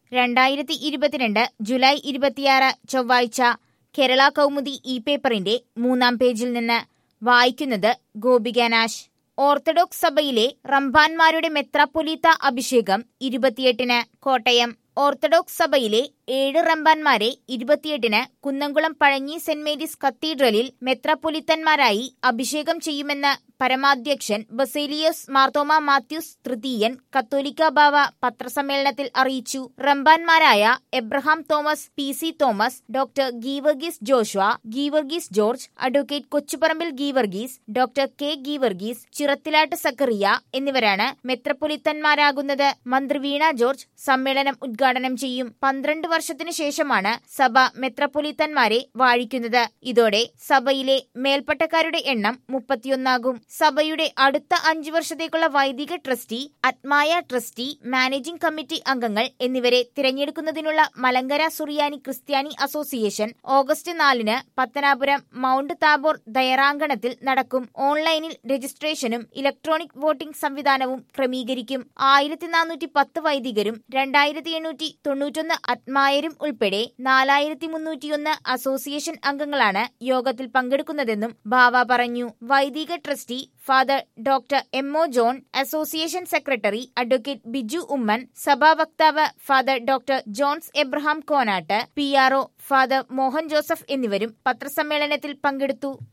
രണ്ടായിരത്തി ഇരുപത്തിരണ്ട് ജൂലൈ ഇരുപത്തിയാറ് ചൊവ്വാഴ്ച കേരള കൗമുദി ഇ പേപ്പറിന്റെ മൂന്നാം പേജിൽ നിന്ന് വായിക്കുന്നത് ഗോപികാനാശ് ഓർത്തഡോക്സ് സഭയിലെ റംബാൻമാരുടെ മെത്രാപ്പൊലീത്ത അഭിഷേകം ഇരുപത്തിയെട്ടിന് കോട്ടയം ഓർത്തഡോക്സ് സഭയിലെ ഏഴ് റംബാൻമാരെ ഇരുപത്തിയെട്ടിന് കുന്നംകുളം പഴഞ്ഞി സെന്റ് മേരീസ് കത്തീഡ്രലിൽ മെത്രാപ്പൊലിത്തന്മാരായി അഭിഷേകം ചെയ്യുമെന്ന് പരമാധ്യക്ഷൻ ബസേലിയസ് മാർത്തോമ മാത്യൂസ് തൃതീയൻ കത്തോലിക്ക ബാവ പത്രസമ്മേളനത്തിൽ അറിയിച്ചു റംബാൻമാരായ Abraham Thomas P C Thomas doctor Geevarghese Joshua Geevarghese George advocate Kochuparambil Geevarghese doctor K Geevarghese Chirathilattu Zacharia എന്നിവരാണ് മെത്രപ്പൊലിത്തന്മാരാകുന്നത് മന്ത്രി വീണ ജോർജ് സമ്മേളനം ഉദ്ഘാടനം ചെയ്യും പന്ത്രണ്ട് വർഷത്തിനു ശേഷമാണ് സഭ മെത്രപ്പൊലിത്തന്മാരെ വാഴിക്കുന്നത് ഇതോടെ സഭയിലെ മേൽപ്പട്ടക്കാരുടെ എണ്ണം മുപ്പത്തിയൊന്നാകും സഭയുടെ അടുത്ത അഞ്ചു വർഷത്തേക്കുള്ള വൈദിക ട്രസ്റ്റി അത്മായ ട്രസ്റ്റി മാനേജിംഗ് കമ്മിറ്റി അംഗങ്ങൾ എന്നിവരെ തിരഞ്ഞെടുക്കുന്നതിനുള്ള മലങ്കര സുറിയാനി ക്രിസ്ത്യാനി അസോസിയേഷൻ ഓഗസ്റ്റ് നാലിന് പത്തനാപുരം മൗണ്ട് താബോർ ദയറാങ്കണത്തിൽ നടക്കും ഓൺലൈനിൽ രജിസ്ട്രേഷനും ഇലക്ട്രോണിക് വോട്ടിംഗ് സംവിധാനവും ക്രമീകരിക്കും ആയിരത്തി നാനൂറ്റി പത്ത് വൈദികരും രണ്ടായിരത്തി എണ്ണൂറ്റി തൊണ്ണൂറ്റൊന്ന് അത്മായരും ഉൾപ്പെടെ നാലായിരത്തി മുന്നൂറ്റിയൊന്ന് അസോസിയേഷൻ അംഗങ്ങളാണ് യോഗത്തിൽ പങ്കെടുക്കുന്നതെന്നും ബാവ പറഞ്ഞു വൈദിക trustee father doctor M O John association secretary advocate Biju Oommen സഭാ വക്താവ് father doctor Johns Abraham Konattu P R O father Mohan Joseph എന്നിവരും പത്രസമ്മേളനത്തിൽ പങ്കെടുത്തു